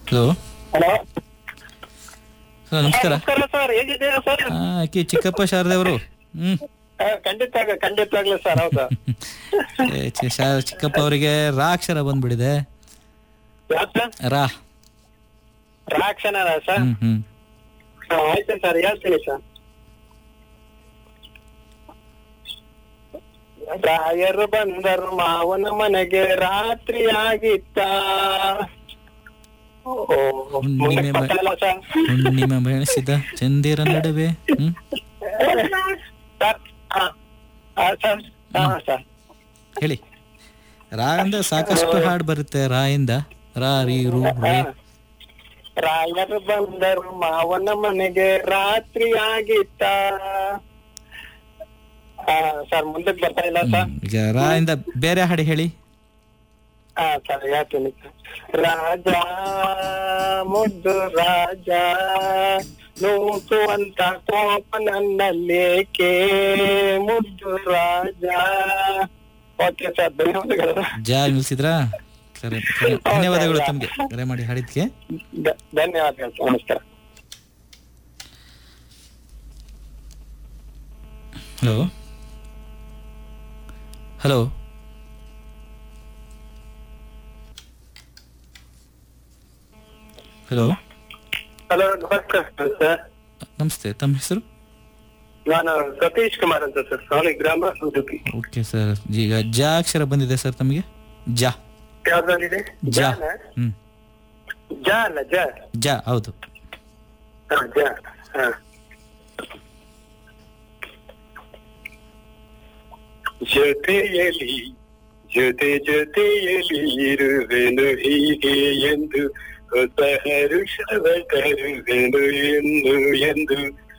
Hello hello hello ನಮಸ್ಕಾರ ನಮಸ್ಕಾರ sir ಹೇಗಿದ್ದೀರಾ ಸರ್ ಆ, ಆಕಿ ಚಿಕ್ಕಪ್ಪ ಶಾರದೆ ಅವರು ಹ್ಮ್ ಆ, ಖಂಡಿತ ಖಂಡಿತವಾಗ್ಲೂ ಸರ್ ಹೌದು ಏ, ಚಿ- ಶಾ- ಚಿಕ್ಕಪ್ಪ ಅವರಿಗೆ ರಾ ಅಕ್ಷರ ಬಂದ್ಬಿಡಿದೆ ಯಾವ್ದು ಸರ್ ರಾ ರಾಕ್ಷಣ ಸರ್ ಹ್ಮ್ ಹ್ಮ್ ಹಾ, ಆಯ್ತು ಸರ್ ಹೇಳ್ತೀನಿ ಸರ್ ರಾಯರು ಬಂದರು ಮಾವನ ಮನೆಗೆ ರಾತ್ರಿ ಆಗಿತ್ತ ಓ, ಮುಂದಕ್ಕೆ ಹುಣ್ಣಿಮೆ ಬರ್ತಾ ಇಲ್ಲ ಸರ್ ಹುಣ್ಣಿಮೆ ಬೆಳೆಸಿದ ಚಂದಿರ ನಡುವೆ ಹ್ಮ್ ಸರ್ ಹಾ ಹಾ, ಸರ್ ಹಾ ಸರ್ ಹೇಳಿ ರಾ ಅಂದ್ರೆ ಸಾಕಷ್ಟು ಹಾಡು ಬರುತ್ತೆ ರಾ ಇಂದ ರಾ ರೀ ರು ರೇ ರಾಯರು ಬಂದರು ಮಾವನ ಮನೆಗೆ ರಾತ್ರಿ ಆಗಿತ್ತ ಹಾ ಸರ್ ಮುಂದಕ್ಕೆ ಬರ್ತಾ ಇಲ್ಲ ಸರ್ ಹ್ಮ್. ಈಗ ರಾ ಇಂದ ಬೇರೆ ಹಾಡು ಹೇಳಿ ಹಾ ಸರ್ ಹೇಳ್ತೀನಿ ರಾಜ ಮುದ್ದು ರಾಜ ನೂಕುವಂತ ಕೋಪ ನನ್ನಲ್ಲೇಕೆ ಮುದ್ದು ರಾಜ ಓಕೆ ಸರ್ ಧನ್ಯವಾದಗಳು ಜಾ ನಿಲ್ಸಿದ್ರಾ ಸರಿ ಸರಿ. ಧನ್ಯವಾದಗಳು ತಮ್ಗೆ ಕರೆ ಮಾಡಿ ಹಾಡಿದ್ಕೆ ಧ- ಧನ್ಯವಾದಗಳು ಸರ್ ನಮಸ್ಕಾರ ಹಲೋ ಹಲೋ ಹಲೋ ಹಲೋ ನಮಸ್ಕಾರ ಸರ್ ನಮಸ್ತೆ ತಮ್ಮ ಹೆಸರು ನಾನು ಸತೀಶ್ ಕುಮಾರ್ ಅಂತ ಸರ್ ಸಾಲಿ ಗ್ರಾಮ ಸುಜುಕಿ ಓಕೆ ಸರ್ ಈಗ ಜಾ ಅಕ್ಷರ ಬಂದಿದೆ ಸರ್ ತಮಗೆ ಜಾ ಯಾವ್ದಾಗಿದೆ ಜಾ ಜಾನ? ಹ್ಮ್ ಜಾ ಅಲ್ಲ ಜಾ ಜಾ ಹೌದು ಹಾ, ಜಾ ಹಾ. ಜೊತೆಯಲಿ ಜೊತೆ ಜೊತೆಯಲಿ ಇರುವೆನು ಹೀಗೆ ಎಂದು ಹೊಸ ಹರುಷವ ತರುವೆನು ಎಂದು ಎಂದು